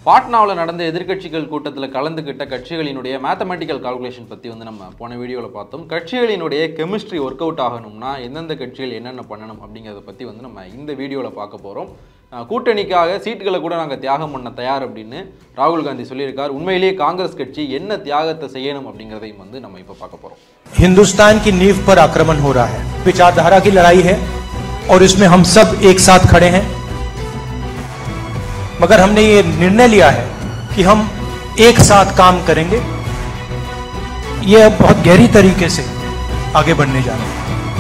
பாட்னாவில் நடந்த எதிர்க்கட்சிகள் கூட்டத்தில் கலந்துக்கிட்ட கட்சிகளினுடைய மேத்தமெட்டிக்கல் கால்குலேஷன் பற்றி வந்து நம்ம போன வீடியோவில் பார்த்தோம் கட்சிகளினுடைய கெமிஸ்ட்ரி ஒர்க் அவுட் ஆகணும்னா எந்தெந்த கட்சிகள் என்னென்ன பண்ணணும் அப்படிங்கிறத பற்றி வந்து நம்ம இந்த வீடியோவில் பார்க்க போகிறோம் கூட்டணிக்காக சீட்டுகளை கூட நாங்கள் தியாகம் பண்ண தயார் அப்படின்னு ராகுல் காந்தி சொல்லியிருக்கார் உண்மையிலேயே காங்கிரஸ் கட்சி என்ன தியாகத்தை செய்யணும் அப்படிங்கிறதையும் வந்து நம்ம இப்போ பார்க்க போகிறோம் हिंदुस्तान की नींव पर आक्रमण हो रहा है विचारधारा की लड़ाई है और इसमें हम सब एक साथ खड़े हैं मगर हमने ये निर्णय लिया है कि हम एक साथ काम करेंगे ये अब बहुत गहरी तरीके से आगे बढ़ने जा रहे हैं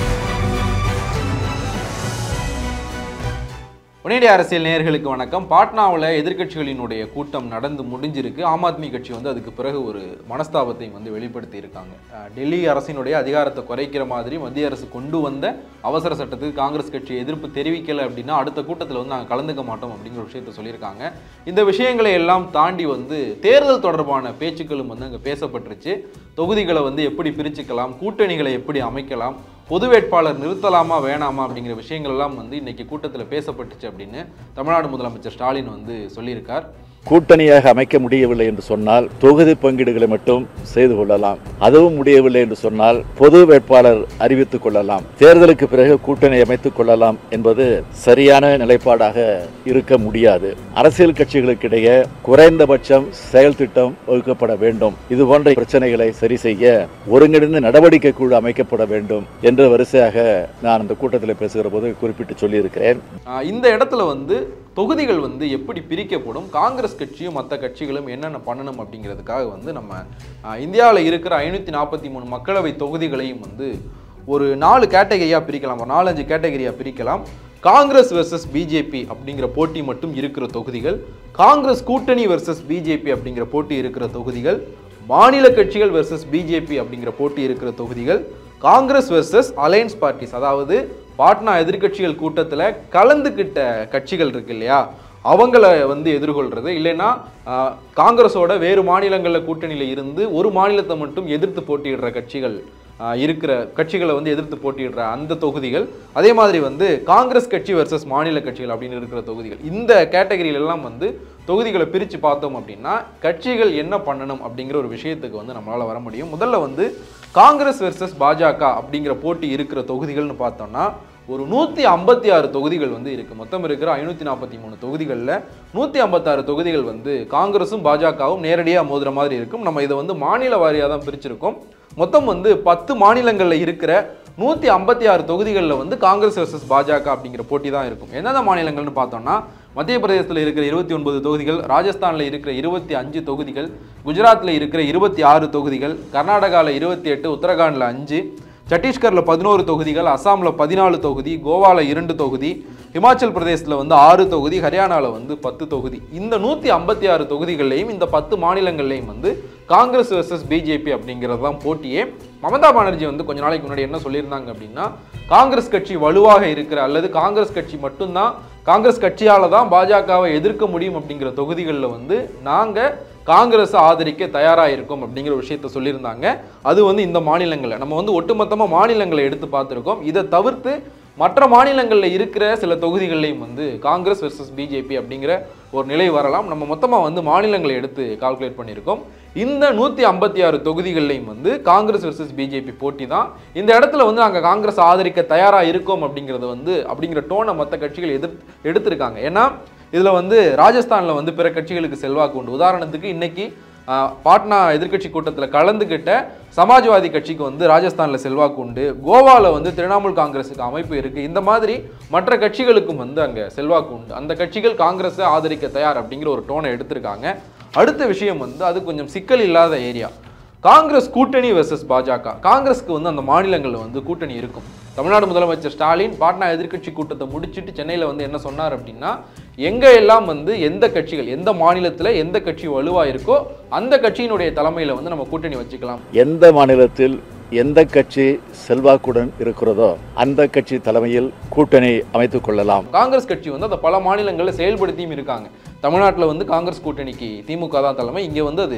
உடனடி அரசியல் நேயர்களுக்கு வணக்கம் பாட்னாவில் எதிர்க்கட்சிகளினுடைய கூட்டம் நடந்து முடிஞ்சிருக்கு ஆம் ஆத்மி கட்சி வந்து அதுக்கு பிறகு ஒரு மனஸ்தாபத்தை வந்து வெளிப்படுத்தி இருக்காங்க அஹ் டெல்லி அரசினுடைய அதிகாரத்தை குறைக்கிற மாதிரி மத்திய அரசு கொண்டு வந்த அவசர சட்டத்துக்கு காங்கிரஸ் கட்சி எதிர்ப்பு தெரிவிக்கல அப்படின்னா அடுத்த கூட்டத்தில் வந்து நாங்கள் கலந்துக்க மாட்டோம் அப்படிங்கிற ஒரு விஷயத்த சொல்லியிருக்காங்க இந்த விஷயங்களை எல்லாம் தாண்டி வந்து தேர்தல் தொடர்பான பேச்சுக்களும் வந்து அங்கே பேசப்பட்டுருச்சு தொகுதிகளை வந்து எப்படி பிரிச்சுக்கலாம் கூட்டணிகளை எப்படி அமைக்கலாம் பொது வேட்பாளர் நிறுத்தலாமா வேணாமா அப்படிங்கிற விஷயங்கள் எல்லாம் வந்து இன்னைக்கு கூட்டத்தில் பேசப்பட்டுச்சு அப்படின்னு தமிழ்நாடு முதலமைச்சர் ஸ்டாலின் வந்து சொல்லியிருக்கார் கூட்டணியாக அமைக்க முடியவில்லை என்று சொன்னால் தொகுதி பங்கீடுகளை மட்டும் செய்து கொள்ளலாம் அதுவும் முடியவில்லை என்று சொன்னால் பொது வேட்பாளர் அறிவித்துக் கொள்ளலாம் தேர்தலுக்கு பிறகு கூட்டணி அமைத்துக் கொள்ளலாம் என்பது சரியான நிலைப்பாடாக இருக்க முடியாது அரசியல் கட்சிகளுக்கிடையே குறைந்தபட்சம் செயல் திட்டம் வகுக்கப்பட வேண்டும் இது போன்ற பிரச்சனைகளை சரி செய்ய ஒருங்கிணைந்த நடவடிக்கை குழு அமைக்கப்பட வேண்டும் என்ற வரிசையாக நான் அந்த கூட்டத்தில் பேசுகிற போது குறிப்பிட்டு சொல்லியிருக்கிறேன் ஆஹ் இந்த இடத்துல வந்து தொகுதிகள் வந்து எப்படி பிரிக்கப்படும் காங்கிரஸ் கட்சியும் மற்ற கட்சிகளும் என்னென்ன பண்ணணும் அப்படிங்கிறதுக்காக வந்து நம்ம இந்தியாவில் இருக்கிற ஐநூற்றி நாற்பத்தி மூணு மக்களவை தொகுதிகளையும் வந்து ஒரு நாலு கேட்டகரியாக பிரிக்கலாம் ஒரு நாலஞ்சு கேட்டகரியாக பிரிக்கலாம் காங்கிரஸ் வெர்சஸ் பிஜேபி அப்படிங்கிற போட்டி மட்டும் இருக்கிற தொகுதிகள் காங்கிரஸ் கூட்டணி வெர்சஸ் பிஜேபி அப்படிங்கிற போட்டி இருக்கிற தொகுதிகள் மாநில கட்சிகள் வெர்சஸ் பிஜேபி அப்படிங்கிற போட்டி இருக்கிற தொகுதிகள் காங்கிரஸ் வெர்சஸ் அலையன்ஸ் பார்ட்டிஸ் அதாவது பாட்னா எதிர்க்கட்சிகள் கூட்டத்தில் கலந்துக்கிட்ட கட்சிகள் இருக்கு இல்லையா அவங்கள வந்து எதிர்கொள்றது இல்லைன்னா ஆஹ், காங்கிரஸோட வேறு மாநிலங்களில் கூட்டணியில் இருந்து ஒரு மாநிலத்தை மட்டும் எதிர்த்து போட்டியிடுற கட்சிகள் ஆஹ், இருக்கிற கட்சிகளை வந்து எதிர்த்து போட்டியிடுற அந்த தொகுதிகள் அதே மாதிரி வந்து காங்கிரஸ் கட்சி வர்சஸ் மாநில கட்சிகள் அப்படின்னு இருக்கிற தொகுதிகள் இந்த கேட்டகரியில எல்லாம் வந்து தொகுதிகளை பிரித்து பார்த்தோம் அப்படின்னா கட்சிகள் என்ன பண்ணணும் அப்படிங்கிற ஒரு விஷயத்துக்கு வந்து நம்மளால் வர முடியும் முதல்ல வந்து காங்கிரஸ் வெர்சஸ் பாஜக அப்படிங்கிற போட்டி இருக்கிற தொகுதிகள்னு பார்த்தோம்னா ஒரு நூற்றி ஐம்பத்தி ஆறு தொகுதிகள் வந்து இருக்குது மொத்தம் இருக்கிற ஐநூற்றி நாற்பத்தி மூணு தொகுதிகளில் நூற்றி ஐம்பத்தாறு தொகுதிகள் வந்து காங்கிரஸும் பாஜகவும் நேரடியாக மோதுற மாதிரி இருக்கும் நம்ம இதை வந்து மாநில வாரியாக தான் பிரிச்சிருக்கோம் மொத்தம் வந்து பத்து மாநிலங்களில் இருக்கிற நூற்றி ஐம்பத்தி ஆறு தொகுதிகளில் வந்து காங்கிரஸ் வெர்சஸ் பாஜக அப்படிங்கிற போட்டி தான் இருக்கும் எந்தெந்த மாநிலங்கள்னு பார்த்தோம்னா மத்திய பிரதேசத்தில் இருக்கிற இருபத்தி ஒன்பது தொகுதிகள் ராஜஸ்தானில் இருக்கிற இருபத்தி அஞ்சு தொகுதிகள் குஜராத்தில் இருக்கிற இருபத்தி ஆறு தொகுதிகள் கர்நாடகாவில் இருபத்தி எட்டு உத்தரகாண்டில் அஞ்சு சத்தீஸ்கரில் பதினோரு தொகுதிகள் அசாமில் பதினாலு தொகுதி கோவாவில் இரண்டு தொகுதி ஹிமாச்சல் பிரதேசத்தில் வந்து ஆறு தொகுதி ஹரியானாவில் வந்து பத்து தொகுதி இந்த நூற்றி ஐம்பத்தி ஆறு தொகுதிகள்லையும் இந்த பத்து மாநிலங்கள்லையும் வந்து காங்கிரஸ் வெர்சஸ் பிஜேபி அப்படிங்கிறது தான் போட்டியே மமதா பானர்ஜி வந்து கொஞ்ச நாளைக்கு முன்னாடி என்ன சொல்லியிருந்தாங்க அப்படின்னா காங்கிரஸ் கட்சி வலுவாக இருக்கிற அல்லது காங்கிரஸ் கட்சி மட்டும்தான் காங்கிரஸ் கட்சியால தான் பாஜகவை எதிர்க்க முடியும் அப்படிங்கிற தொகுதிகளில் வந்து நாங்கள் காங்கிரஸை ஆதரிக்க தயாராக இருக்கும் அப்படிங்கிற விஷயத்த சொல்லியிருந்தாங்க அது வந்து இந்த மாநிலங்களில் நம்ம வந்து ஒட்டுமொத்தமாக மாநிலங்களை எடுத்து பார்த்துருக்கோம் இதை தவிர்த்து மற்ற மாநிலங்களில் இருக்கிற சில தொகுதிகள்லையும் வந்து காங்கிரஸ் வெர்சஸ் பிஜேபி அப்படிங்கிற ஒரு நிலை வரலாம் நம்ம மொத்தமாக வந்து மாநிலங்களை எடுத்து கால்குலேட் பண்ணியிருக்கோம் இந்த நூற்றி ஐம்பத்தி ஆறு தொகுதிகள்லையும் வந்து காங்கிரஸ் வெர்சஸ் பிஜேபி போட்டி தான் இந்த இடத்துல வந்து நாங்கள் காங்கிரஸ் ஆதரிக்க தயாராக இருக்கோம் அப்படிங்கிறது வந்து அப்படிங்கிற டோனை மற்ற கட்சிகள் எதிர் எடுத்திருக்காங்க ஏன்னா இதில் வந்து ராஜஸ்தானில் வந்து பிற கட்சிகளுக்கு செல்வாக்கு உண்டு உதாரணத்துக்கு இன்னைக்கு ஆஹ், பாட்னா எதிர்க்கட்சி கூட்டத்தில் கலந்துக்கிட்ட சமாஜ்வாதி கட்சிக்கு வந்து ராஜஸ்தானில் செல்வாக்கு உண்டு கோவாவில் வந்து திரிணாமுல் காங்கிரஸுக்கு அமைப்பு இருக்குது இந்த மாதிரி மற்ற கட்சிகளுக்கும் வந்து அங்கே செல்வாக்கு உண்டு அந்த கட்சிகள் காங்கிரஸை ஆதரிக்க தயார் அப்படிங்கிற ஒரு டோனை எடுத்திருக்காங்க அடுத்த விஷயம் வந்து அது கொஞ்சம் சிக்கல் இல்லாத ஏரியா காங்கிரஸ் கூட்டணி வெர்சஸ் பாஜக காங்கிரஸ்க்கு வந்து அந்த மாநிலங்களில் வந்து கூட்டணி இருக்கும் தமிழ்நாடு முதலமைச்சர் ஸ்டாலின் பாட்னா எதிர்க்கட்சி கூட்டத்தை முடிச்சிட்டு சென்னையில் வந்து என்ன சொன்னார் அப்படின்னா எங்க எல்லாம் வந்து எந்த கட்சிகள் எந்த மாநிலத்தில் எந்த கட்சி வலுவாக இருக்கோ அந்த கட்சியினுடைய தலைமையில் வந்து நம்ம கூட்டணி வச்சுக்கலாம் எந்த மாநிலத்தில் எந்த கட்சி செல்வாக்குடன் இருக்கிறதோ அந்த கட்சி தலைமையில் கூட்டணி அமைத்துக் கொள்ளலாம் காங்கிரஸ் கட்சி வந்து அதை பல மாநிலங்களில் செயல்படுத்தியும் இருக்காங்க தமிழ்நாட்டில் வந்து காங்கிரஸ் கூட்டணிக்கு திமுக தான் தலைமை இங்கே வந்து அது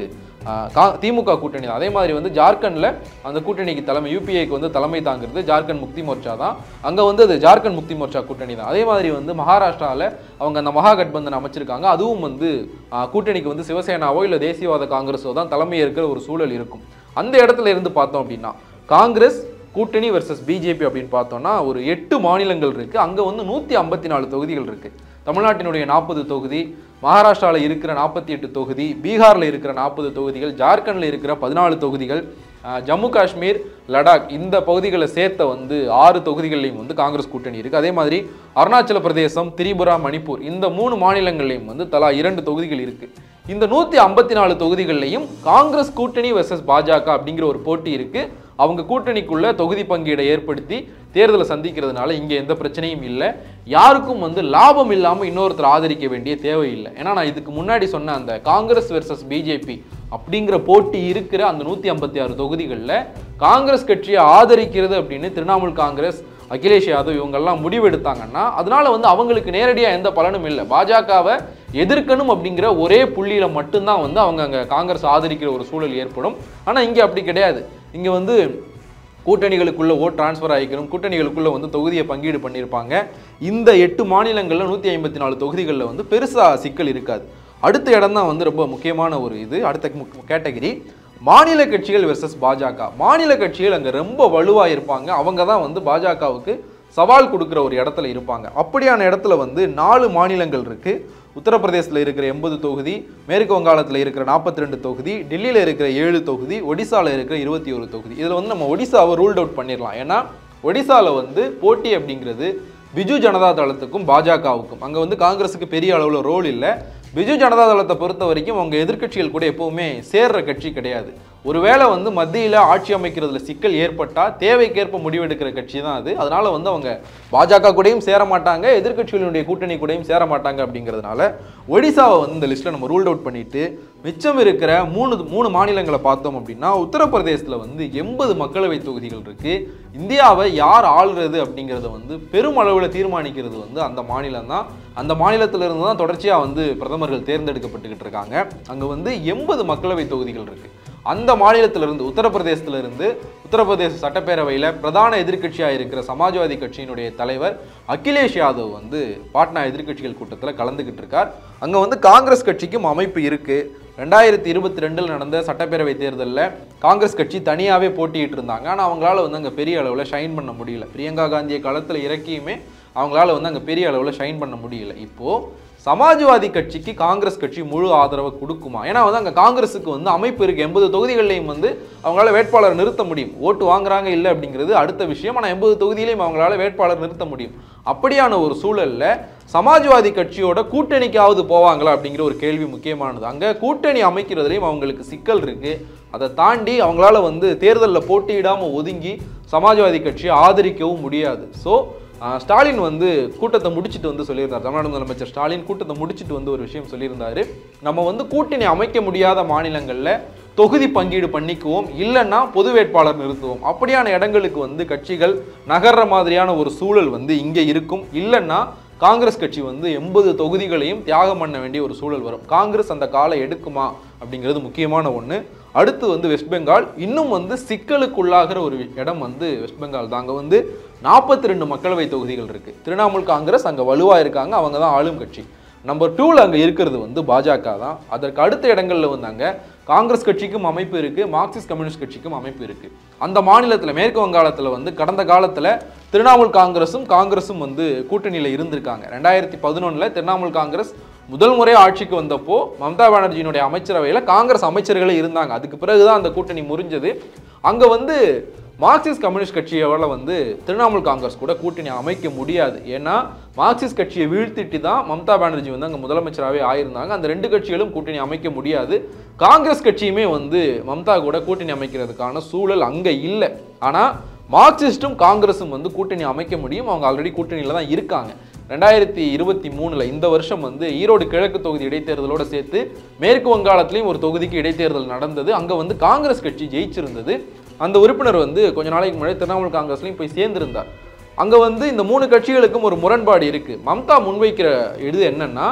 ஆஹ் கா- திமுக கூட்டணி தான் அதே மாதிரி வந்து ஜார்க்கண்ட்ல அந்த கூட்டணிக்கு தலைமை யூபிஐக்கு வந்து தலைமை தாங்கிறது ஜார்க்கண்ட் முக்தி மோர்ச்சா தான் அங்க வந்து அது ஜார்க்கண்ட் முக்தி மோர்ச்சா கூட்டணி தான் அதே மாதிரி வந்து மகாராஷ்டிரால அவங்க அந்த மகாகட்பந்தன் அமைச்சிருக்காங்க அதுவும் வந்து ஆஹ் கூட்டணிக்கு வந்து சிவசேனாவோ இல்ல தேசியவாத காங்கிரஸோ தான் தலைமை இருக்கிற ஒரு சூழல் இருக்கும் அந்த இடத்துல இருந்து பார்த்தோம் அப்படின்னா காங்கிரஸ் கூட்டணி வெர்சஸ் பிஜேபி அப்படின்னு பார்த்தோம்னா ஒரு எட்டு மாநிலங்கள் இருக்கு அங்க வந்து நூத்தி ஐம்பத்தி நாலு தொகுதிகள் இருக்கு தமிழ்நாட்டினுடைய நாற்பது தொகுதி மகாராஷ்டிராவில் இருக்கிற நாற்பத்தி எட்டு தொகுதி பீகாரில் இருக்கிற நாற்பது தொகுதிகள் ஜார்க்கண்டில் இருக்கிற பதினாலு தொகுதிகள் அஹ், ஜம்மு காஷ்மீர் லடாக் இந்த பகுதிகளை சேர்த்த வந்து ஆறு தொகுதிகள்லையும் வந்து காங்கிரஸ் கூட்டணி இருக்குது அதே மாதிரி அருணாச்சல பிரதேசம் திரிபுரா மணிப்பூர் இந்த மூணு மாநிலங்கள்லையும் வந்து தலா இரண்டு தொகுதிகள் இருக்குது இந்த நூற்றி ஐம்பத்தி நாலு தொகுதிகள்லையும் காங்கிரஸ் கூட்டணி வெர்சஸ் பாஜக அப்படிங்கிற ஒரு போட்டி இருக்குது அவங்க கூட்டணிக்குள்ள தொகுதி பங்கீடை ஏற்படுத்தி தேர்தலை சந்திக்கிறதுனால இங்கே எந்த பிரச்சனையும் இல்லை யாருக்கும் வந்து லாபம் இல்லாமல் இன்னொருத்தர் ஆதரிக்க வேண்டிய தேவையில்லை ஏன்னா நான் இதுக்கு முன்னாடி சொன்ன அந்த காங்கிரஸ் வெர்சஸ் பிஜேபி அப்படிங்கிற போட்டி இருக்கிற அந்த நூற்றி ஐம்பத்தி ஆறு தொகுதிகளில் காங்கிரஸ் கட்சியை ஆதரிக்கிறது அப்படின்னு திரிணாமுல் காங்கிரஸ் அகிலேஷ் யாதவ் இவங்கெல்லாம் முடிவெடுத்தாங்கன்னா அதனால வந்து அவங்களுக்கு நேரடியாக எந்த பலனும் இல்லை பாஜகவை எதிர்க்கணும் அப்படிங்கிற ஒரே புள்ளியில மட்டும்தான் வந்து அவங்க அங்கே காங்கிரஸ் ஆதரிக்கிற ஒரு சூழல் ஏற்படும் ஆனால் இங்கே அப்படி கிடையாது இங்கே வந்து கூட்டணிகளுக்குள்ள ஓட் டிரான்ஸ்ஃபர் ஆகிக்கணும் கூட்டணிகளுக்குள்ள வந்து தொகுதியை பங்கீடு பண்ணியிருப்பாங்க இந்த எட்டு மாநிலங்களில் நூற்றி ஐம்பத்தி நாலு தொகுதிகளில் வந்து பெருசாக சிக்கல் இருக்காது அடுத்த இடம் தான் வந்து ரொம்ப முக்கியமான ஒரு இது அடுத்த கேட்டகரி மாநில கட்சிகள் வெர்சஸ் பாஜக மாநில கட்சிகள் அங்கே ரொம்ப வலுவாக இருப்பாங்க அவங்க தான் வந்து பாஜகவுக்கு சவால் கொடுக்குற ஒரு இடத்துல இருப்பாங்க அப்படியான இடத்துல வந்து நாலு மாநிலங்கள் இருக்கு உத்தரப்பிரதேசத்தில் இருக்கிற எண்பது தொகுதி மேற்கு வங்காளத்தில் இருக்கிற நாற்பத்தி ரெண்டு தொகுதி டெல்லியில் இருக்கிற ஏழு தொகுதி ஒடிசாவில் இருக்கிற இருபத்தி ஒரு தொகுதி இதில் வந்து நம்ம ஒடிசாவை ரூல்ட் அவுட் பண்ணிடலாம் ஏன்னா ஒடிசாவில் வந்து போட்டி அப்படிங்கிறது பிஜு ஜனதா தளத்துக்கும் பாஜகவுக்கும் அங்கே வந்து காங்கிரஸுக்கு பெரிய அளவில் ரோல் இல்லை பிஜு ஜனதா தளத்தை பொறுத்த வரைக்கும் அவங்க எதிர்க்கட்சிகள் கூட எப்பவுமே சேர்ற கட்சி கிடையாது ஒருவேளை வந்து மத்தியில் ஆட்சி அமைக்கிறதுல சிக்கல் ஏற்பட்டால் தேவைக்கேற்ப முடிவெடுக்கிற கட்சி தான் அது அதனால வந்து அவங்க பாஜக கூடயும் சேர மாட்டாங்க எதிர்க்கட்சிகளுடைய கூட்டணி கூடயும் சேர மாட்டாங்க அப்படிங்கிறதுனால ஒடிசாவை வந்து இந்த லிஸ்ட்டில் நம்ம ரூல்ட் அவுட் பண்ணிட்டு மிச்சம் இருக்கிற மூணு மூணு மாநிலங்களை பார்த்தோம் அப்படின்னா உத்தரப்பிரதேசத்தில் வந்து எண்பது மக்களவை தொகுதிகள் இருக்கு இந்தியாவை யார் ஆள்றது அப்படிங்கிறத வந்து பெருமளவில் தீர்மானிக்கிறது வந்து அந்த மாநிலம் தான் அந்த மாநிலத்திலிருந்து தான் தொடர்ச்சியாக வந்து பிரதமர்கள் தேர்ந்தெடுக்கப்பட்டுக்கிட்டு இருக்காங்க அங்கே வந்து எண்பது மக்களவை தொகுதிகள் இருக்கு அந்த மாநிலத்திலிருந்து உத்தரப்பிரதேசத்திலிருந்து உத்தரப்பிரதேச சட்டப்பேரவையில் பிரதான எதிர்க்கட்சியாக இருக்கிற சமாஜ்வாதி கட்சியினுடைய தலைவர் அகிலேஷ் யாதவ் வந்து பாட்னா எதிர்க்கட்சிகள் கூட்டத்தில் கலந்துக்கிட்டு இருக்கார் அங்கே வந்து காங்கிரஸ் கட்சிக்கும் அமைப்பு இருக்கு ரெண்டாயிரத்தி இருபத்தி ரெண்டில் நடந்த சட்டப்பேரவை தேர்தலில் காங்கிரஸ் கட்சி தனியாகவே போட்டியிட்டு இருந்தாங்க ஆனால் அவங்களால வந்து அங்கே பெரிய அளவில் ஷைன் பண்ண முடியல பிரியங்கா காந்தியை களத்தில் இறக்கியுமே அவங்களால வந்து அங்கே பெரிய அளவில் ஷைன் பண்ண முடியல இப்போது சமாஜ்வாதி கட்சிக்கு காங்கிரஸ் கட்சி முழு ஆதரவை கொடுக்குமா ஏன்னா வந்து அங்கே காங்கிரஸுக்கு வந்து அமைப்பு இருக்கு எண்பது தொகுதிகள்லையும் வந்து அவங்களால வேட்பாளர் நிறுத்த முடியும் ஓட்டு வாங்குறாங்க இல்லை அப்படிங்கிறது அடுத்த விஷயம் ஆனால் எண்பது தொகுதியிலையும் அவங்களால வேட்பாளர் நிறுத்த முடியும் அப்படியான ஒரு சூழல்ல சமாஜ்வாதி கட்சியோட கூட்டணிக்காவது போவாங்களா அப்படிங்கிற ஒரு கேள்வி முக்கியமானது அங்கே கூட்டணி அமைக்கிறதுலையும் அவங்களுக்கு சிக்கல் இருக்கு அதை தாண்டி அவங்களால வந்து தேர்தலில் போட்டியிடாமல் ஒதுங்கி சமாஜ்வாதி கட்சியை ஆதரிக்கவும் முடியாது ஸோ ஆஹ் ஸ்டாலின் வந்து கூட்டத்தை முடிச்சிட்டு வந்து சொல்லியிருந்தார் தமிழ்நாடு முதலமைச்சர் ஸ்டாலின் கூட்டத்தை முடிச்சிட்டு வந்து ஒரு விஷயம் சொல்லியிருந்தாரு நம்ம வந்து கூட்டணி அமைக்க முடியாத மாநிலங்களில் தொகுதி பங்கீடு பண்ணிக்குவோம் இல்லைன்னா பொது வேட்பாளர் நிறுத்துவோம் அப்படியான இடங்களுக்கு வந்து கட்சிகள் நகர்ற மாதிரியான ஒரு சூழல் வந்து இங்கே இருக்கும் இல்லைன்னா காங்கிரஸ் கட்சி வந்து எண்பது தொகுதிகளையும் தியாகம் பண்ண வேண்டிய ஒரு சூழல் வரும் காங்கிரஸ் அந்த காலை எடுக்குமா அப்படிங்கிறது முக்கியமான ஒன்று அடுத்து வந்து வெஸ்ட் பெங்கால் இன்னும் வந்து சிக்கலுக்குள்ளாகிற ஒரு இடம் வந்து வெஸ்ட் பெங்கால் தான் அங்கே வந்து நாற்பத்தி ரெண்டு மக்களவை தொகுதிகள் இருக்கு திரிணாமுல் காங்கிரஸ் அங்கே வலுவாக இருக்காங்க அவங்க தான் ஆளும் கட்சி நம்பர் டூவில் அங்கே இருக்கிறது வந்து பாஜக தான் அதற்கு அடுத்த இடங்கள்ல வந்து அங்கே காங்கிரஸ் கட்சிக்கும் அமைப்பு இருக்கு மார்க்சிஸ்ட் கம்யூனிஸ்ட் கட்சிக்கும் அமைப்பு இருக்கு அந்த மாநிலத்தில் மேற்கு வங்காளத்தில் வந்து கடந்த காலத்தில் திரிணாமுல் காங்கிரஸும் காங்கிரஸும் வந்து கூட்டணியில் இருந்திருக்காங்க ரெண்டாயிரத்தி பதினொன்றில் திரிணாமுல் காங்கிரஸ் முதல் முறை ஆட்சிக்கு வந்தப்போ மம்தா பானர்ஜியினுடைய அமைச்சரவையில் காங்கிரஸ் அமைச்சர்களே இருந்தாங்க அதுக்கு பிறகுதான் அந்த கூட்டணி முறிஞ்சது அங்கே வந்து மார்க்சிஸ்ட் கம்யூனிஸ்ட் கட்சியோட வந்து திரிணாமுல் காங்கிரஸ் கூட கூட்டணி அமைக்க முடியாது ஏன்னா மார்க்சிஸ்ட் கட்சியை வீழ்த்திட்டு தான் மம்தா பானர்ஜி வந்து அங்கே முதலமைச்சராகவே ஆயிருந்தாங்க அந்த ரெண்டு கட்சிகளும் கூட்டணி அமைக்க முடியாது காங்கிரஸ் கட்சியுமே வந்து மம்தா கூட கூட்டணி அமைக்கிறதுக்கான சூழல் அங்கே இல்லை ஆனால் மார்க்சிஸ்டும் காங்கிரஸும் வந்து கூட்டணி அமைக்க முடியும் அவங்க ஆல்ரெடி கூட்டணியில் தான் இருக்காங்க ரெண்டாயிரத்தி இருபத்தி மூணில் இந்த வருஷம் வந்து ஈரோடு கிழக்கு தொகுதி இடைத்தேர்தலோட சேர்த்து மேற்கு வங்காளத்திலையும் ஒரு தொகுதிக்கு இடைத்தேர்தல் நடந்தது அங்கே வந்து காங்கிரஸ் கட்சி ஜெயிச்சிருந்தது அந்த உறுப்பினர் வந்து கொஞ்ச நாளைக்கு முன்னாடி திரிணாமுல் காங்கிரஸ்லையும் போய் சேர்ந்திருந்தார் அங்கே வந்து இந்த மூணு கட்சிகளுக்கும் ஒரு முரண்பாடு இருக்கு மம்தா முன்வைக்கிற இது என்னன்னா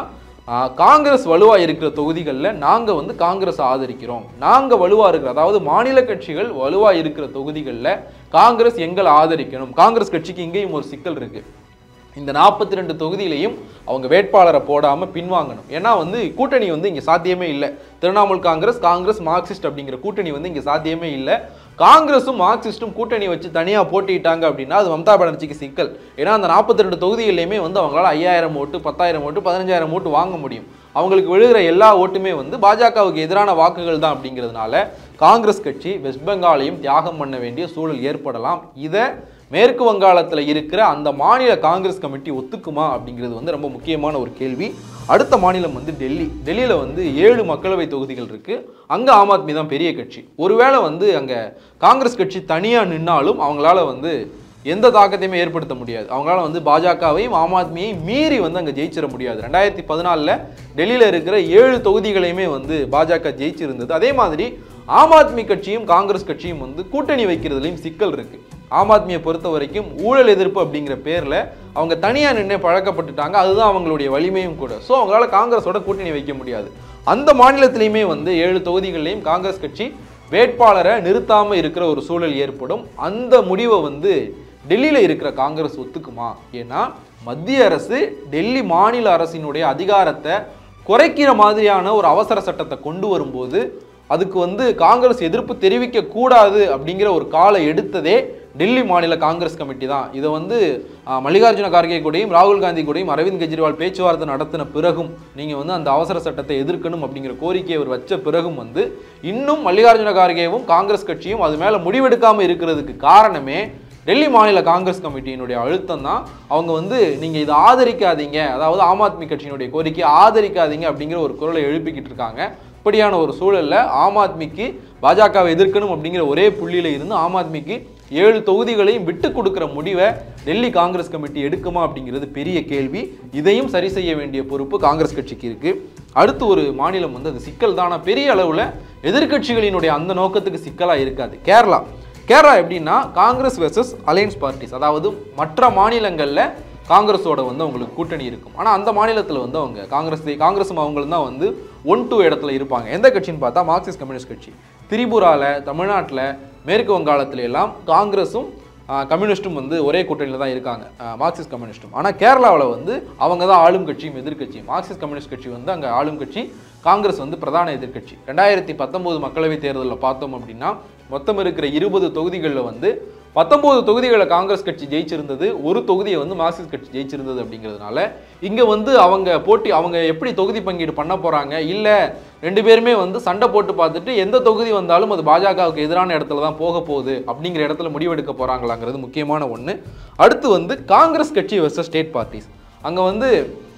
ஆஹ், காங்கிரஸ் வலுவா இருக்கிற தொகுதிகளில் நாங்க வந்து காங்கிரஸ் ஆதரிக்கிறோம் நாங்க வலுவா இருக்கிற அதாவது மாநில கட்சிகள் வலுவா இருக்கிற தொகுதிகளில் காங்கிரஸ் எங்களை ஆதரிக்கணும் காங்கிரஸ் கட்சிக்கு இங்கேயும் ஒரு சிக்கல் இருக்கு இந்த நாற்பத்தி ரெண்டு தொகுதியிலையும் அவங்க வேட்பாளரை போடாம பின்வாங்கணும் ஏன்னா வந்து கூட்டணி வந்து இங்க சாத்தியமே இல்லை திரிணாமுல் காங்கிரஸ் காங்கிரஸ் மார்க்சிஸ்ட் அப்படிங்கிற கூட்டணி வந்து இங்க சாத்தியமே இல்லை காங்கிரஸும் மார்க்சிஸ்டும் கூட்டணி வச்சு தனியா போட்டிட்டாங்க அப்படின்னா அது மம்தா பானர்ஜிக்கு சிக்கல் ஏன்னா அந்த நாற்பத்தி ரெண்டு தொகுதிகளிலையுமே வந்து அவங்களால ஐயாயிரம் ஓட்டு பத்தாயிரம் ஓட்டு பதினஞ்சாயிரம் ஓட்டு வாங்க முடியும் அவங்களுக்கு விழுகிற எல்லா ஓட்டுமே வந்து பாஜகவுக்கு எதிரான வாக்குகள் தான் அப்படிங்கிறதுனால காங்கிரஸ் கட்சி வெஸ்ட் பெங்காலையும் தியாகம் பண்ண வேண்டிய சூழல் ஏற்படலாம் இதை மேற்கு வங்காளத்தில் இருக்கிற அந்த மாநில காங்கிரஸ் கமிட்டி ஒத்துக்குமா அப்படிங்கிறது வந்து ரொம்ப முக்கியமான ஒரு கேள்வி அடுத்த மாநிலம் வந்து டெல்லி டெல்லியில் வந்து ஏழு மக்களவை தொகுதிகள் இருக்கு அங்கே ஆம் ஆத்மி தான் பெரிய கட்சி ஒருவேளை வந்து அங்கே காங்கிரஸ் கட்சி தனியாக நின்னாலும் அவங்களால வந்து எந்த தாக்கத்தையுமே ஏற்படுத்த முடியாது அவங்களால வந்து பாஜகவையும் ஆம் ஆத்மியையும் மீறி வந்து அங்கே ஜெயிச்சிட முடியாது ரெண்டாயிரத்தி பதினாலில் டெல்லியில் இருக்கிற ஏழு தொகுதிகளையுமே வந்து பாஜக ஜெயிச்சிருந்தது அதே மாதிரி ஆம் ஆத்மி கட்சியும் காங்கிரஸ் கட்சியும் வந்து கூட்டணி வைக்கிறதுலையும் சிக்கல் இருக்கு ஆம் ஆத்மியை பொறுத்த வரைக்கும் ஊழல் எதிர்ப்பு அப்படிங்கிற பேரில் அவங்க தனியாக நின்று பழக்கப்பட்டுட்டாங்க அதுதான் அவங்களுடைய வலிமையும் கூட ஸோ அவங்களால காங்கிரஸோட கூட்டணி வைக்க முடியாது அந்த மாநிலத்திலையுமே வந்து ஏழு தொகுதிகள்லையும் காங்கிரஸ் கட்சி வேட்பாளரை நிறுத்தாம இருக்கிற ஒரு சூழல் ஏற்படும் அந்த முடிவை வந்து டெல்லியில இருக்கிற காங்கிரஸ் ஒத்துக்குமா ஏன்னா மத்திய அரசு டெல்லி மாநில அரசினுடைய அதிகாரத்தை குறைக்கிற மாதிரியான ஒரு அவசர சட்டத்தை கொண்டு வரும்போது அதுக்கு வந்து காங்கிரஸ் எதிர்ப்பு தெரிவிக்க கூடாது அப்படிங்கிற ஒரு காலை எடுத்ததே டெல்லி மாநில காங்கிரஸ் கமிட்டி தான் இதை வந்து ஆஹ், மல்லிகார்ஜுன கார்கே கூடயும் ராகுல் காந்தி கூடயும் அரவிந்த் கெஜ்ரிவால் பேச்சுவார்த்தை நடத்தின பிறகும் நீங்கள் வந்து அந்த அவசர சட்டத்தை எதிர்க்கணும் அப்படிங்கிற கோரிக்கையை அவர் வச்ச பிறகும் வந்து இன்னும் மல்லிகார்ஜுன கார்கேவும் காங்கிரஸ் கட்சியும் அது மேலே முடிவெடுக்காமல் இருக்கிறதுக்கு காரணமே டெல்லி மாநில காங்கிரஸ் கமிட்டியினுடைய அழுத்தம் தான் அவங்க வந்து நீங்கள் இதை ஆதரிக்காதீங்க அதாவது ஆம் ஆத்மி கட்சியினுடைய கோரிக்கையை ஆதரிக்காதீங்க அப்படிங்கிற ஒரு குரலை எழுப்பிக்கிட்டு இருக்காங்க இப்படியான ஒரு சூழல்ல ஆம் ஆத்மிக்கு பாஜகவை எதிர்க்கணும் அப்படிங்கிற ஒரே புள்ளியில இருந்து ஆம் ஆத்மிக்கு ஏழு தொகுதிகளையும் விட்டு கொடுக்கிற முடிவை டெல்லி காங்கிரஸ் கமிட்டி எடுக்குமா அப்படிங்கிறது பெரிய கேள்வி இதையும் சரி செய்ய வேண்டிய பொறுப்பு காங்கிரஸ் கட்சிக்கு இருக்கு அடுத்து ஒரு மாநிலம் வந்து அது சிக்கல் தானா பெரிய அளவுல எதிர்க்கட்சிகளினுடைய அந்த நோக்கத்துக்கு சிக்கலா இருக்காது கேரளா கேரளா எப்படின்னா காங்கிரஸ் வெர்சஸ் அலையன்ஸ் பார்ட்டிஸ் அதாவது மற்ற மாநிலங்கள்ல காங்கிரஸோட வந்து அவங்களுக்கு கூட்டணி இருக்கும் ஆனால் அந்த மாநிலத்தில் வந்து அவங்க காங்கிரஸ் காங்கிரஸும் அவங்களும் தான் வந்து ஒன் டூ இடத்துல இருப்பாங்க எந்த கட்சின்னு பார்த்தா மார்க்சிஸ்ட் கம்யூனிஸ்ட் கட்சி திரிபுராவில் தமிழ்நாட்டில் மேற்கு வங்காளத்துல எல்லாம் காங்கிரஸும் ஆஹ், கம்யூனிஸ்ட்டும் வந்து ஒரே கூட்டணியில் தான் இருக்காங்க ஆஹ், மார்க்சிஸ்ட் கம்யூனிஸ்ட்டும் ஆனால் கேரளாவில் வந்து அவங்க தான் ஆளும் கட்சியும் எதிர்க்கட்சியும் மார்க்சிஸ்ட் கம்யூனிஸ்ட் கட்சி வந்து அங்கே ஆளும் கட்சி காங்கிரஸ் வந்து பிரதான எதிர்க்கட்சி ரெண்டாயிரத்தி பத்தொம்போது மக்களவைத் தேர்தலில் பார்த்தோம் அப்படின்னா மொத்தம் இருக்கிற இருபது தொகுதிகளில் வந்து பத்தொன்பது தொகுதிகளை காங்கிரஸ் கட்சி ஜெயிச்சிருந்தது ஒரு தொகுதியை வந்து மார்க்சிஸ்ட் கட்சி ஜெயிச்சிருந்தது அப்படிங்கிறதுனால இங்க வந்து அவங்க போட்டி அவங்க எப்படி தொகுதி பங்கீடு பண்ண போறாங்க இல்ல ரெண்டு பேருமே வந்து சண்டை போட்டு பார்த்துட்டு எந்த தொகுதி வந்தாலும் அது பாஜகவுக்கு எதிரான இடத்துல தான் போக போகுது அப்படிங்கிற இடத்துல முடிவெடுக்க போறாங்களாங்கிறது முக்கியமான ஒண்ணு அடுத்து வந்து காங்கிரஸ் கட்சி வெர்சஸ் ஸ்டேட் பார்ட்டிஸ் அங்க வந்து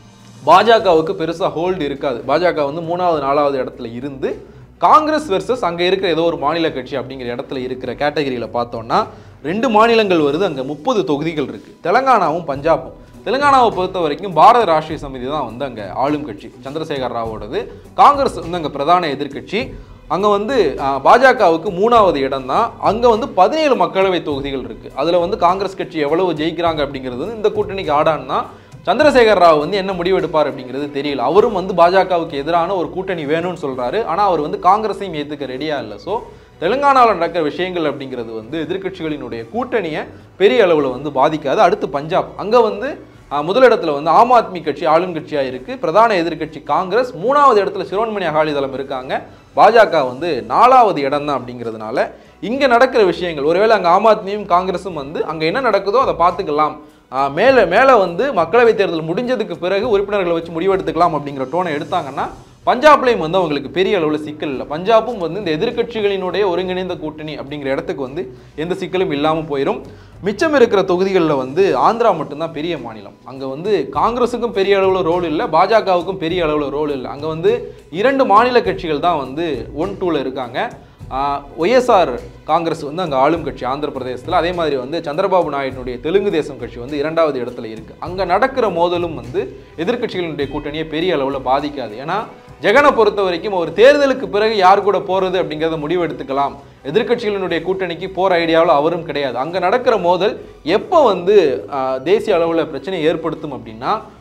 பாஜகவுக்கு பெருசா ஹோல்டு இருக்காது பாஜக வந்து மூணாவது நாலாவது இடத்துல இருந்து காங்கிரஸ் வெர்சஸ் அங்க இருக்கிற ஏதோ ஒரு மாநில கட்சி அப்படிங்கிற இடத்துல இருக்கிற கேட்டகரியில பார்த்தோம்னா ரெண்டு மாநிலங்கள் வருது அங்க முப்பது தொகுதிகள் இருக்கு தெலங்கானாவும் பஞ்சாபும் தெலுங்கானாவை பொறுத்த வரைக்கும் பாரத ராஷ்டிரிய சமிதி தான் வந்து அங்க ஆளும் கட்சி சந்திரசேகர் ராவோடது காங்கிரஸ் வந்து அங்க பிரதான எதிர்க்கட்சி அங்க வந்து ஆஹ், பாஜகவுக்கு மூணாவது இடம் தான் அங்க வந்து பதினேழு மக்களவை தொகுதிகள் இருக்கு அதுல வந்து காங்கிரஸ் கட்சி எவ்வளவு ஜெயிக்கிறாங்க அப்படிங்கிறது வந்து இந்த கூட்டணிக்கு ஆடான்னா சந்திரசேகர் ராவ் வந்து என்ன முடிவு எடுப்பார் அப்படிங்கிறது தெரியல அவரும் வந்து பாஜகவுக்கு எதிரான ஒரு கூட்டணி வேணும்னு சொல்றாரு ஆனா அவர் வந்து காங்கிரஸையும் ஏத்துக்க ரெடியா இல்லை ஸோ தெலுங்கானாவில் நடக்கிற விஷயங்கள் அப்படிங்கிறது வந்து எதிர்க்கட்சிகளினுடைய கூட்டணியை பெரிய அளவில் வந்து பாதிக்காது அடுத்து பஞ்சாப் அங்கே வந்து ஆஹ், முதலிடத்துல வந்து ஆம் ஆத்மி கட்சி ஆளும் கட்சியா இருக்கு பிரதான எதிர்க்கட்சி காங்கிரஸ் மூணாவது இடத்துல சிரோன்மணி அகாலிதளம் இருக்காங்க பாஜக வந்து நாலாவது இடம் தான் அப்படிங்கிறதுனால இங்க நடக்கிற விஷயங்கள் ஒருவேளை அங்க ஆம் ஆத்மியும் காங்கிரஸும் வந்து அங்க என்ன நடக்குதோ அதை பார்த்துக்கலாம் ஆஹ் மேல மேல வந்து மக்களவைத் தேர்தல் முடிஞ்சதுக்கு பிறகு உறுப்பினர்களை வச்சு முடிவெடுத்துக்கலாம் அப்படிங்கிற டோனை எடுத்தாங்கன்னா பஞ்சாப்லையும் வந்து அவங்களுக்கு பெரிய அளவில் சிக்கல் இல்லை பஞ்சாபும் வந்து இந்த எதிர்க்கட்சிகளினுடைய ஒருங்கிணைந்த கூட்டணி அப்படிங்கிற இடத்துக்கு வந்து எந்த சிக்கலும் இல்லாமல் போயிடும் மிச்சம் இருக்கிற தொகுதிகளில் வந்து ஆந்திரா மட்டும்தான் பெரிய மாநிலம் அங்கே வந்து காங்கிரஸுக்கும் பெரிய அளவில் ரோல் இல்லை பாஜகவுக்கும் பெரிய அளவில் ரோல் இல்லை அங்கே வந்து இரண்டு மாநில கட்சிகள் தான் வந்து ஒன் டூவில் இருக்காங்க ஒய்எஸ்ஆர் காங்கிரஸ் வந்து அங்கே ஆளும் கட்சி ஆந்திர பிரதேசத்தில் அதே மாதிரி வந்து சந்திரபாபு நாயுடுனுடைய தெலுங்கு தேசம் கட்சி வந்து இரண்டாவது இடத்துல இருக்கு அங்கே நடக்கிற மோதலும் வந்து எதிர்க்கட்சிகளுடைய கூட்டணியை பெரிய அளவில் பாதிக்காது ஏன்னா ஜெகனை பொறுத்த வரைக்கும் ஒரு தேர்தலுக்கு பிறகு யார் கூட போறது அப்படிங்கிறத முடிவு எடுத்துக்கலாம் எதிர்க்கட்சிகளினுடைய கூட்டணிக்கு போற ஐடியாவில் அவரும் கிடையாது அங்கே நடக்கிற மோதல் எப்போ வந்து ஆஹ், தேசிய அளவில் பிரச்சனை ஏற்படுத்தும் அப்படின்னா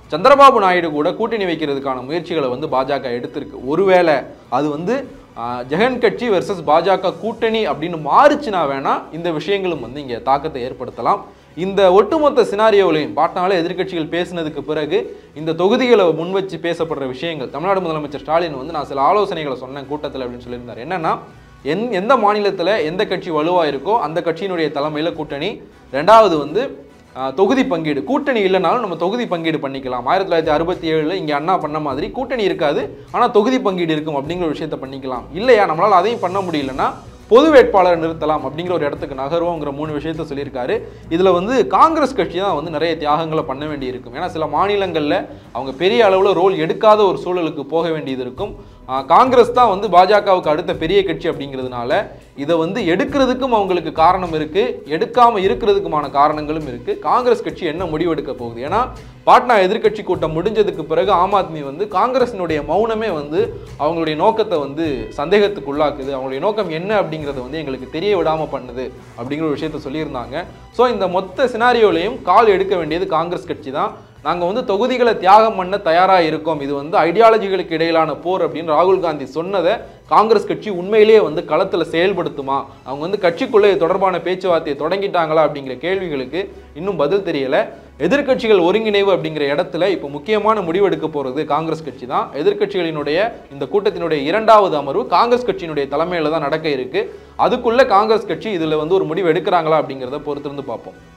சந்திரபாபு நாயுடு கூட கூட்டணி வைக்கிறதுக்கான முயற்சிகளை வந்து பாஜக எடுத்திருக்கு ஒருவேளை அது வந்து ஆஹ், ஜெகன் கட்சி வெர்சஸ் பாஜக கூட்டணி அப்படின்னு மாறுச்சுனா வேணா இந்த விஷயங்களும் வந்து இங்கே தாக்கத்தை ஏற்படுத்தலாம் இந்த ஒட்டுமொத்த சினாரியோவிலையும் பாட்னால எதிர்க்கட்சிகள் பேசினதுக்கு பிறகு இந்த தொகுதிகளை முன் வச்சு பேசப்படுற விஷயங்கள் தமிழ்நாடு முதலமைச்சர் ஸ்டாலின் வந்து நான் சில ஆலோசனைகளை சொன்னேன் கூட்டத்தில் அப்படின்னு சொல்லியிருந்தார் என்னன்னா எந் எந்த மாநிலத்தில் எந்த கட்சி வலுவாக இருக்கோ அந்த கட்சியினுடைய தலைமையில் கூட்டணி ரெண்டாவது வந்து ஆஹ், தொகுதி பங்கீடு கூட்டணி இல்லைனாலும் நம்ம தொகுதி பங்கீடு பண்ணிக்கலாம் ஆயிரத்தி தொள்ளாயிரத்தி அறுபத்தி ஏழில் இங்கே அண்ணா பண்ண மாதிரி கூட்டணி இருக்காது ஆனால் தொகுதி பங்கீடு இருக்கும் அப்படிங்கிற ஒரு விஷயத்தை பண்ணிக்கலாம் இல்லையா நம்மளால் அதையும் பண்ண முடியலன்னா பொது வேட்பாளரை நிறுத்தலாம் அப்படிங்கிற ஒரு இடத்துக்கு நகர்வோங்கிற மூணு விஷயத்த சொல்லியிருக்காரு இதில் வந்து காங்கிரஸ் கட்சி தான் வந்து நிறைய தியாகங்களை பண்ண வேண்டி இருக்கும் ஏன்னா சில மாநிலங்களில் அவங்க பெரிய அளவில் ரோல் எடுக்காத ஒரு சூழலுக்கு போக வேண்டியது இருக்கும் ஆஹ் காங்கிரஸ் தான் வந்து பாஜகவுக்கு அடுத்த பெரிய கட்சி அப்படிங்கிறதுனால இதை வந்து எடுக்கிறதுக்கும் அவங்களுக்கு காரணம் இருக்கு எடுக்காம இருக்கிறதுக்குமான காரணங்களும் இருக்கு காங்கிரஸ் கட்சி என்ன முடிவெடுக்க போகுது ஏன்னா பாட்னா எதிர்க்கட்சி கூட்டம் முடிஞ்சதுக்கு பிறகு ஆம் ஆத்மி வந்து காங்கிரசினுடைய மௌனமே வந்து அவங்களுடைய நோக்கத்தை வந்து சந்தேகத்துக்கு உள்ளாக்குது அவங்களுடைய நோக்கம் என்ன அப்படிங்கிறத வந்து எங்களுக்கு தெரிய விடாம பண்ணுது அப்படிங்கிற ஒரு விஷயத்த சொல்லியிருந்தாங்க ஸோ இந்த மொத்த சினாரியோலையும் கால் எடுக்க வேண்டியது காங்கிரஸ் கட்சி தான் நாங்கள் வந்து தொகுதிகளை தியாகம் பண்ண தயாராக இருக்கோம் இது வந்து ஐடியாலஜிகளுக்கு இடையிலான போர் அப்படின்னு ராகுல் காந்தி சொன்னதை காங்கிரஸ் கட்சி உண்மையிலேயே வந்து களத்தில் செயல்படுத்துமா அவங்க வந்து கட்சிக்குள்ளே இது தொடர்பான பேச்சுவார்த்தையை தொடங்கிட்டாங்களா அப்படிங்கிற கேள்விகளுக்கு இன்னும் பதில் தெரியல எதிர்க்கட்சிகள் ஒருங்கிணைவு அப்படிங்கிற இடத்துல இப்போ முக்கியமான முடிவு எடுக்க போகிறது காங்கிரஸ் கட்சி தான் எதிர்க்கட்சிகளினுடைய இந்த கூட்டத்தினுடைய இரண்டாவது அமர்வு காங்கிரஸ் கட்சியினுடைய தலைமையில் தான் நடக்க இருக்கு அதுக்குள்ள காங்கிரஸ் கட்சி இதில் வந்து ஒரு முடிவு எடுக்கிறாங்களா அப்படிங்கிறத பொறுத்திருந்து பார்ப்போம்